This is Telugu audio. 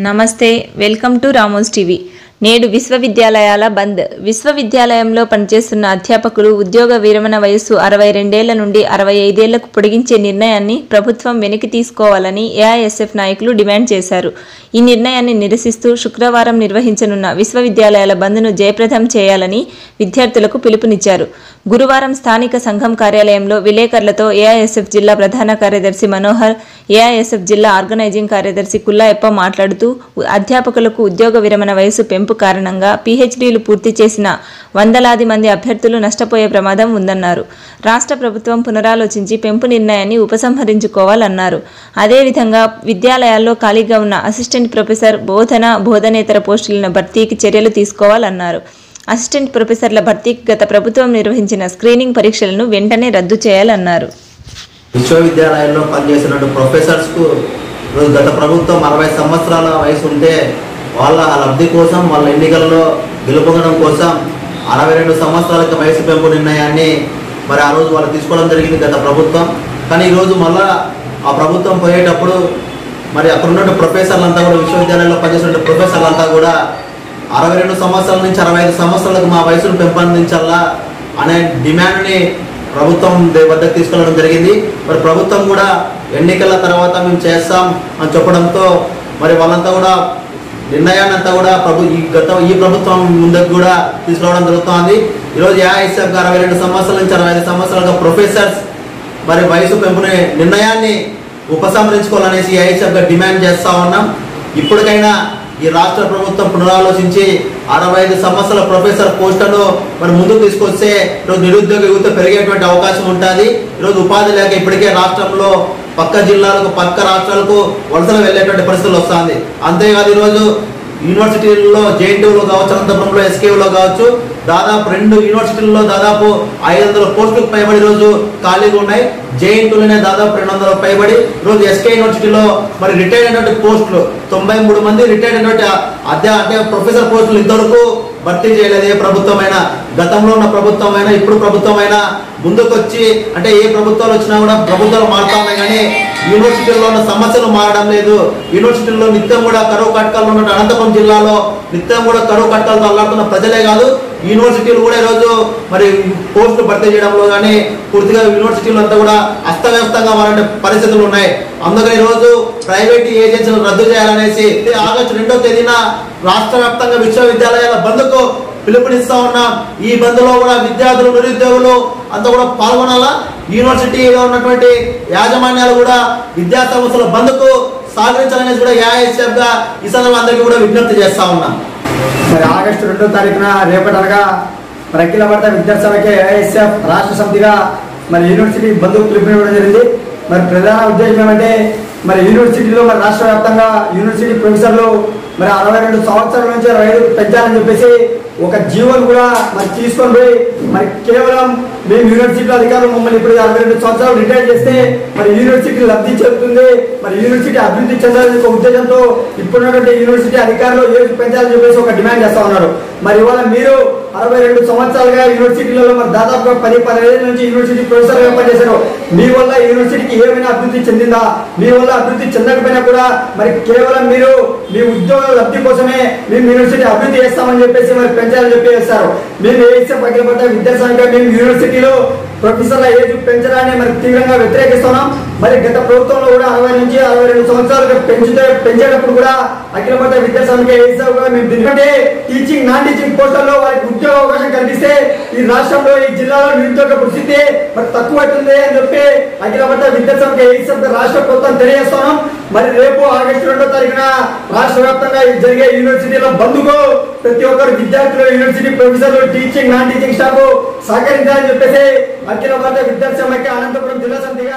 నమస్తే వెల్కమ్ టు రామోస్ టీవీ నేడు విశ్వవిద్యాలయాల బంద్ విశ్వవిద్యాలయంలో పనిచేస్తున్న అధ్యాపకులు ఉద్యోగ విరమణ వయస్సు అరవై రెండేళ్ల నుండి అరవై ఐదేళ్లకు పొడిగించే నిర్ణయాన్ని ప్రభుత్వం వెనక్కి తీసుకోవాలని ఏఐఎస్ఎఫ్ నాయకులు డిమాండ్ చేశారు ఈ నిర్ణయాన్ని నిరసిస్తూ శుక్రవారం నిర్వహించనున్న విశ్వవిద్యాలయాల బంద్ను జయప్రదం చేయాలని విద్యార్థులకు పిలుపునిచ్చారు గురువారం స్థానిక సంఘం కార్యాలయంలో విలేకరులతో ఏఐఎస్ఎఫ్ జిల్లా ప్రధాన కార్యదర్శి మనోహర్ ఏఐఎస్ఎఫ్ జిల్లా ఆర్గనైజింగ్ కార్యదర్శి కుల్లాయప్ప మాట్లాడుతూ అధ్యాపకులకు ఉద్యోగ విరమణ వయసు పెంపు కారణంగా పీహెచ్డీలు పూర్తి చేసిన వందలాది మంది అభ్యర్థులు నష్టపోయే ప్రమాదం ఉందన్నారు రాష్ట్ర ప్రభుత్వం పునరాలోచించి పెంపు నిర్ణయాన్ని ఉపసంహరించుకోవాలన్నారు అదేవిధంగా విద్యాలయాల్లో ఖాళీగా ఉన్న అసిస్టెంట్ ప్రొఫెసర్ బోధన బోధనేతర పోస్టులను భర్తీకి చర్యలు తీసుకోవాలన్నారు అసిస్టెంట్ ప్రొఫెసర్ల భర్తీకి గత ప్రభుత్వం నిర్వహించిన స్క్రీనింగ్ పరీక్షలను వెంటనే రద్దు చేయాలన్నారు విశ్వవిద్యాలయాల్లో పనిచేసినటువంటి ప్రొఫెసర్స్కు ఈరోజు గత ప్రభుత్వం అరవై సంవత్సరాల వయసు ఉంటే వాళ్ళ లబ్ధి కోసం వాళ్ళ ఎన్నికల్లో గెలుపొందడం కోసం అరవై రెండు సంవత్సరాలకు వయసు పెంపు నిర్ణయాన్ని మరి ఆ రోజు వాళ్ళు తీసుకోవడం జరిగింది గత ప్రభుత్వం కానీ ఈరోజు మళ్ళా ఆ ప్రభుత్వం పోయేటప్పుడు మరి అక్కడ ఉన్నటువంటి ప్రొఫెసర్లంతా కూడా విశ్వవిద్యాలయంలో పనిచేసిన ప్రొఫెసర్లంతా కూడా అరవై రెండు సంవత్సరాల నుంచి అరవై ఐదు సంవత్సరాలకు మా వయసును పెంపొందించాలా అనే డిమాండ్ని ప్రభుత్వం దే- వద్దకు తీసుకెళ్ళడం జరిగింది మరి ప్రభుత్వం కూడా ఎన్నికల తర్వాత మేము చేస్తాం అని చెప్పడంతో మరి వాళ్ళంతా కూడా నిర్ణయాన్ని అంతా కూడా ప్రభు ఈ గత ఈ ప్రభుత్వం ముందుకు కూడా తీసుకురావడం జరుగుతోంది ఈరోజు ఏఐఎస్ఎఫ్ అరవై రెండు సంవత్సరాల నుంచి అరవై ఐదు సంవత్సరాలుగా ప్రొఫెసర్స్ మరి వయసు పెంపుని నిర్ణయాన్ని ఉపసంహరించుకోవాలనేసి ఏఐఎస్ఎఫ్గా డిమాండ్ చేస్తా ఉన్నాం ఇప్పటికైనా ఈ రాష్ట్ర ప్రభుత్వం పునరాలోచించి అరవై ఐదు సంవత్సరాల ప్రొఫెసర్ పోస్టులను మరి ముందుకు తీసుకొస్తే ఈరోజు నిరుద్యోగ యువత పెరిగేటువంటి అవకాశం ఉంటుంది ఈరోజు ఉపాధి లేక ఇప్పటికే రాష్ట్రంలో పక్క జిల్లాలకు పక్క రాష్ట్రాలకు వలసలు వెళ్ళేటువంటి పరిస్థితులు వస్తుంది అంతేకాదు ఈరోజు యూనివర్సిటీల్లో జేఎన్టీయూలో కావచ్చు అనంతపురంలో ఎస్కేలో కావచ్చు దాదాపు రెండు యూనివర్సిటీల్లో దాదాపు ఐదు వందల పోస్టులకు పైబడి రోజు ఖాళీగా ఉన్నాయి జేఎన్టీలోనే దాదాపు రెండు వందల పైబడి ఈరోజు ఎస్కే యూనివర్సిటీలో మరి రిటైర్డ్ అయినటువంటి పోస్టులు తొంభై మూడు మంది రిటైర్డ్ అయినటువంటి అధ్యా అంటే ప్రొఫెసర్ పోస్టులు ఇంతవరకు భర్తీ చేయలేదు ఏ ప్రభుత్వమైనా గతంలో ఉన్న ప్రభుత్వమైనా ఇప్పుడు ప్రభుత్వమైనా ముందుకొచ్చి అంటే ఏ ప్రభుత్వాలు వచ్చినా కూడా ప్రభుత్వాలు మారుతా ఉన్నాయి కానీ యూనివర్సిటీల్లో ఉన్న సమస్యలు మారడం లేదు యూనివర్సిటీల్లో నిత్యం కూడా కరువు కట్కాలు ఉన్న అనంతపురం జిల్లాలో నిత్యం కూడా కరువు కట్కాలతో అల్లాడుతున్న ప్రజలే కాదు యూనివర్సిటీలు కూడా ఈరోజు మరి పోస్టులు భర్తీ చేయడంలో కానీ పూర్తిగా యూనివర్సిటీలు అంతా కూడా అస్తవ్యస్తంగా మారే పరిస్థితులు ఉన్నాయి అందుకని ఈరోజు ప్రైవేట్ ఏజెన్సీలు రద్దు చేయాలనేసి ఆగస్టు రెండో తేదీన రాష్ట్ర వ్యాప్తంగా విశ్వవిద్యాలయాల బంద్కు పిలుపునిస్తా ఉన్నాం ఈ బంద్లో కూడా విద్యార్థులు నిరుద్యోగులు అంతా కూడా పాల్గొనాలా యూనివర్సిటీలో ఉన్నటువంటి యాజమాన్యాలు కూడా విద్యా సంస్థల బంద్కు సహకరించాలనేసి కూడా ఏఐఎస్ఎఫ్ గా ఈ సందర్భంగా అందరికీ కూడా విజ్ఞప్తి చేస్తా ఉన్నాం మరి ఆగస్టు రెండో తారీఖున రేపటి అనగా మరి అఖిల భారత విద్యాసభకి ఏఐఎస్ఎఫ్ రాష్ట్ర సమితిగా మరి యూనివర్సిటీ బంధువు పిలుపునివ్వడం జరిగింది మరి ప్రధాన ఉద్దేశం ఏమంటే మరి యూనివర్సిటీలో మరి రాష్ట్ర వ్యాప్తంగా యూనివర్సిటీ ప్రొఫెసర్లు మరి అరవై రెండు సంవత్సరాల నుంచి అరవై ఐదు పెంచాలని చెప్పేసి ఒక జీవోను కూడా మరి తీసుకొని పోయి మరి కేవలం మేము యూనివర్సిటీ అధికారులు మమ్మల్ని ఇప్పుడు అరవై రెండు సంవత్సరాలు రిటైర్ చేస్తే మరి యూనివర్సిటీ లబ్ధి చెందుతుంది మరి యూనివర్సిటీ అభివృద్ధి చెందాలని ఒక ఉద్దేశంతో ఇప్పుడున్నటువంటి యూనివర్సిటీ అధికారులు ఏజ్ పెంచాలని చెప్పేసి ఒక డిమాండ్ చేస్తా ఉన్నారు మరి ఇవాళ మీరు అరవై రెండు సంవత్సరాలుగా యూనివర్సిటీలలో మరి దాదాపుగా పది పదిహేను నుంచి యూనివర్సిటీ ప్రొఫెసర్గా పనిచేశారు మీ వల్ల యూనివర్సిటీకి ఏమైనా అభివృద్ధి చెందిందా మీ వల్ల అభివృద్ధి చెందకపోయినా కూడా మరి కేవలం మీరు మీ ఉద్యోగ లబ్ధి కోసమే మేము యూనివర్సిటీ అభివృద్ధి చేస్తామని చెప్పేసి మరి పెంచాలని చెప్పి చేస్తారు మేము ఏఎస్ఎఫ్ అఖిల భారత విద్యాసంఘ మేము యూనివర్సిటీలో ప్రొఫెసర్ల ఏజ్ పెంచడాన్ని మరి తీవ్రంగా వ్యతిరేకిస్తున్నాం మరి గత ప్రభుత్వంలో కూడా అరవై నుంచి అరవై రెండు సంవత్సరాలుగా పెంచుతే పెంచేటప్పుడు కూడా అఖిల భారత విద్యాసంఘ ఏఎస్ఎఫ్ గా మేము ఎందుకంటే టీచింగ్ నాన్ టీచింగ్ పోస్టుల్లో వారికి ఉద్యోగ అవకాశం కల్పిస్తే ఈ రాష్ట్రంలో ఈ జిల్లాలో నిరుద్యోగ పరిస్థితి మరి తక్కువ అవుతుంది అని చెప్పి అఖిల భారత విద్యాసంఘ ఏఎస్ఎఫ్ రాష్ట్ర ప్రభుత్వం తెలియజేస్తున్నాం మరి రేపు ఆగస్టు రెండో తారీఖున రాష్ట్ర వ్యాప్తంగా జరిగే యూనివర్సిటీలో బంధుకు ప్రతి ఒక్కరు విద్యార్థులు యూనివర్సిటీ ప్రొఫెసర్లు టీచింగ్ నాన్ టీచింగ్ స్టాఫ్ సహకరించాలని చెప్పేసి అఖిల భారత విద్యార్థి సమైక్య అనంతపురం జిల్లా సమితిగా